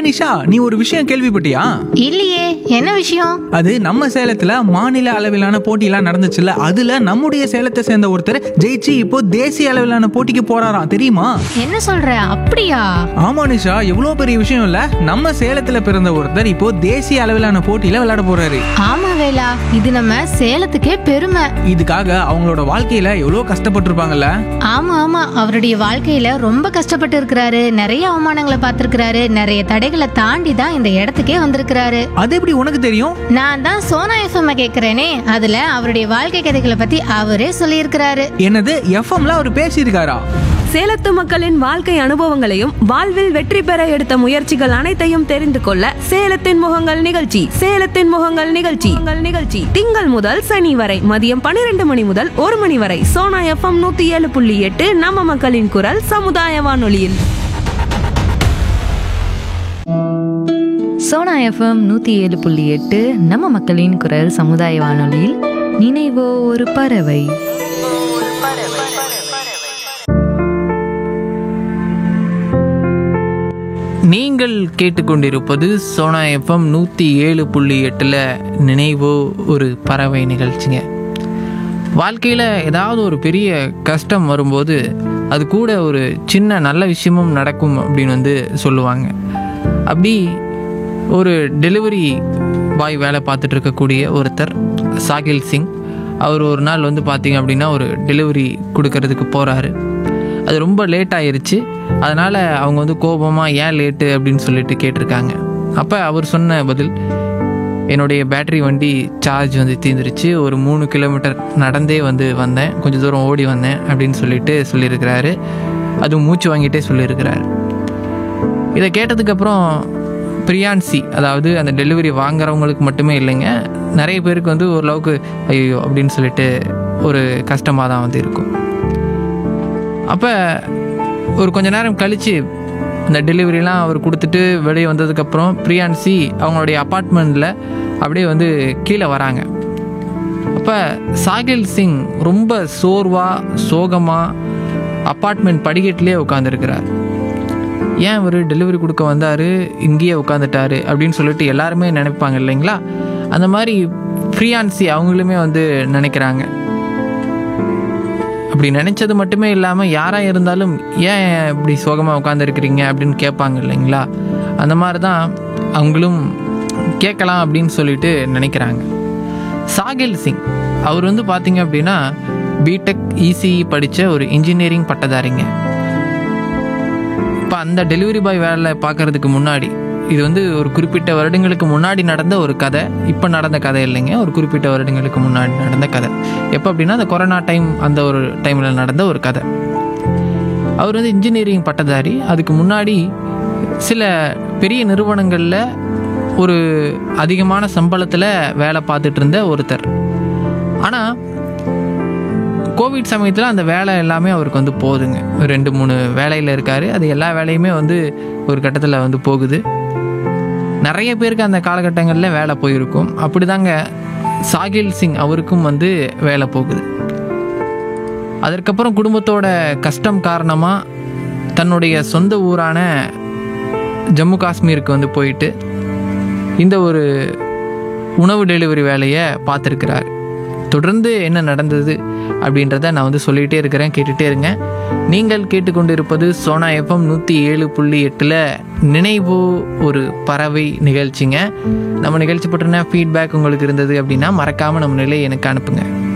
நிஷா நீ ஒரு விஷயம் கேள்விப்பட்டியா இல்லையே என்ன விஷயம் அது நம்ம சேலத்துல மாநில அளவிலான போட்டியெல்லாம் நடந்துச்சுல்ல அதுல நம்முடைய சேலத்தை சேர்ந்த ஒருத்தர் ஜெயிச்சு இப்போ தேசிய அளவிலான போட்டிக்கு போறாராம் தெரியுமா என்ன சொல்ற அப்படியா ஆமா நிஷா எவ்வளவு பெரிய விஷயம் இல்ல நம்ம சேலத்துல பிறந்த ஒருத்தர் இப்போ தேசிய அளவிலான போட்டியில விளையாட போறாரு ஆமா வேலா இது நம்ம சேலத்துக்கே பெருமை இதுக்காக அவங்களோட வாழ்க்கையில எவ்வளவு கஷ்டப்பட்டிருப்பாங்கல்ல ஆமா ஆமா அவருடைய வாழ்க்கையில ரொம்ப கஷ்டப்பட்டு இருக்கிறாரு நிறைய அவமானங்களை பார்த்திருக்கிறாரு நிறைய தடைகளை தாண்டி தான் இந்த இடத்துக்கே வந்திருக்கிறாரு அது எப்படி உனக்கு தெரியும் நான் தான் சோனா எஃப்எம் கேக்குறேனே அதுல அவருடைய வாழ்க்கை கதைகளை பத்தி அவரே சொல்லியிருக்கிறாரு என்னது எஃப்எம்ல அவர் பேசியிருக்காரா சேலத்து மக்களின் வாழ்க்கை அனுபவங்களையும் வாழ்வில் வெற்றி பெற எடுத்த முயற்சிகள் அனைத்தையும் தெரிந்து கொள்ள சேலத்தின் முகங்கள் நிகழ்ச்சி சேலத்தின் முகங்கள் நிகழ்ச்சி உங்கள் நிகழ்ச்சி திங்கள் முதல் சனி வரை மதியம் பன்னிரண்டு மணி முதல் ஒரு மணி வரை சோனா எஃப்எம் நூத்தி ஏழு புள்ளி எட்டு நம்ம மக்களின் குரல் சமுதாய வானொலியில் சோனா எஃப்எம் நூற்றி ஏழு புள்ளி எட்டு நம்ம மக்களின் குரல் சமுதாய வானொலியில் நினைவோ ஒரு பறவை நீங்கள் கேட்டுக்கொண்டிருப்பது சோனா எஃப்எம் நூற்றி ஏழு புள்ளி எட்டில் நினைவோ ஒரு பறவை நிகழ்ச்சிங்க வாழ்க்கையில் ஏதாவது ஒரு பெரிய கஷ்டம் வரும்போது அது கூட ஒரு சின்ன நல்ல விஷயமும் நடக்கும் அப்படின்னு வந்து சொல்லுவாங்க அப்படி ஒரு டெலிவரி பாய் வேலை பார்த்துட்டு இருக்கக்கூடிய ஒருத்தர் சாகில் சிங் அவர் ஒரு நாள் வந்து பார்த்தீங்க அப்படின்னா ஒரு டெலிவரி கொடுக்கறதுக்கு போகிறாரு அது ரொம்ப லேட் ஆயிருச்சு அதனால் அவங்க வந்து கோபமாக ஏன் லேட்டு அப்படின்னு சொல்லிட்டு கேட்டிருக்காங்க அப்போ அவர் சொன்ன பதில் என்னுடைய பேட்டரி வண்டி சார்ஜ் வந்து தீர்ந்துருச்சு ஒரு மூணு கிலோமீட்டர் நடந்தே வந்து வந்தேன் கொஞ்சம் தூரம் ஓடி வந்தேன் அப்படின்னு சொல்லிட்டு சொல்லியிருக்கிறாரு அதுவும் மூச்சு வாங்கிட்டே சொல்லியிருக்கிறாரு இதை கேட்டதுக்கப்புறம் பிரியான்சி அதாவது அந்த டெலிவரி வாங்குறவங்களுக்கு மட்டுமே இல்லைங்க நிறைய பேருக்கு வந்து ஓரளவுக்கு ஐயோ அப்படின்னு சொல்லிட்டு ஒரு கஷ்டமாக தான் வந்து இருக்கும் அப்போ ஒரு கொஞ்ச நேரம் கழித்து இந்த டெலிவரிலாம் அவர் கொடுத்துட்டு வெளியே வந்ததுக்கப்புறம் பிரியான்சி அவங்களுடைய அப்பார்ட்மெண்ட்டில் அப்படியே வந்து கீழே வராங்க அப்போ சாகில் சிங் ரொம்ப சோர்வாக சோகமாக அப்பார்ட்மெண்ட் படிக்கட்டிலே உட்காந்துருக்கிறார் ஏன் இவர் டெலிவரி கொடுக்க வந்தார் இங்கேயே உட்காந்துட்டாரு அப்படின்னு சொல்லிட்டு எல்லாருமே நினைப்பாங்க இல்லைங்களா அந்த மாதிரி ஃப்ரீயான்சி அவங்களுமே வந்து நினைக்கிறாங்க அப்படி நினைச்சது மட்டுமே இல்லாமல் யாராக இருந்தாலும் ஏன் இப்படி சோகமாக உட்காந்துருக்கிறீங்க அப்படின்னு கேட்பாங்க இல்லைங்களா அந்த மாதிரி தான் அவங்களும் கேட்கலாம் அப்படின்னு சொல்லிட்டு நினைக்கிறாங்க சாகில் சிங் அவர் வந்து பார்த்தீங்க அப்படின்னா பிடெக் இசிஇ படித்த ஒரு இன்ஜினியரிங் பட்டதாரிங்க இப்போ அந்த டெலிவரி பாய் வேலை பார்க்கறதுக்கு முன்னாடி இது வந்து ஒரு குறிப்பிட்ட வருடங்களுக்கு முன்னாடி நடந்த ஒரு கதை இப்போ நடந்த கதை இல்லைங்க ஒரு குறிப்பிட்ட வருடங்களுக்கு முன்னாடி நடந்த கதை எப்போ அப்படின்னா அந்த கொரோனா டைம் அந்த ஒரு டைமில் நடந்த ஒரு கதை அவர் வந்து இன்ஜினியரிங் பட்டதாரி அதுக்கு முன்னாடி சில பெரிய நிறுவனங்களில் ஒரு அதிகமான சம்பளத்தில் வேலை பார்த்துட்டு இருந்த ஒருத்தர் ஆனால் கோவிட் சமயத்தில் அந்த வேலை எல்லாமே அவருக்கு வந்து போகுதுங்க ஒரு ரெண்டு மூணு வேலையில் இருக்கார் அது எல்லா வேலையுமே வந்து ஒரு கட்டத்தில் வந்து போகுது நிறைய பேருக்கு அந்த காலகட்டங்களில் வேலை போயிருக்கும் அப்படிதாங்க சாகில் சிங் அவருக்கும் வந்து வேலை போகுது அதற்கப்புறம் குடும்பத்தோட கஷ்டம் காரணமாக தன்னுடைய சொந்த ஊரான ஜம்மு காஷ்மீருக்கு வந்து போயிட்டு இந்த ஒரு உணவு டெலிவரி வேலையை பார்த்துருக்கிறார் தொடர்ந்து என்ன நடந்தது அப்படின்றத நான் வந்து சொல்லிகிட்டே இருக்கிறேன் கேட்டுகிட்டே இருங்க நீங்கள் கேட்டுக்கொண்டிருப்பது சோனா எஃப்எம் நூற்றி ஏழு புள்ளி எட்டில் நினைவு ஒரு பறவை நிகழ்ச்சிங்க நம்ம நிகழ்ச்சி பற்றின ஃபீட்பேக் உங்களுக்கு இருந்தது அப்படின்னா மறக்காமல் நம்ம நிலையை எனக்கு அனுப்புங்க